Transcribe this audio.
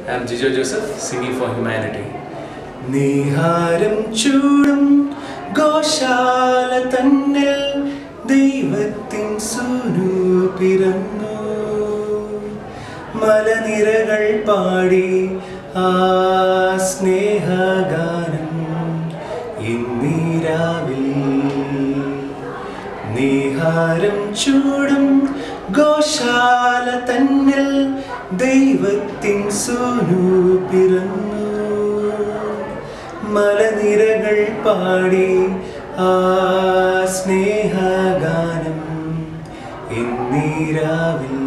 I'm Jijo Joseph, singing for humanity. നീഹാരം ചൂടും ഗോശാല തന്നിൽ ദൈവത്തിൻ സുനു പിറന്നു മലനിരകൾ പാടി ആ സ്നേഹഗാനം ഇന്നീരാവിൽ നീഹാരം ചൂടും ഗോശാല തന്നിൽ ദൈവത്തിൻ സുനു പിറന്നു മലനിരകൾ പാടി ആ സ്നേഹഗാനം എന്നീരാവിൽ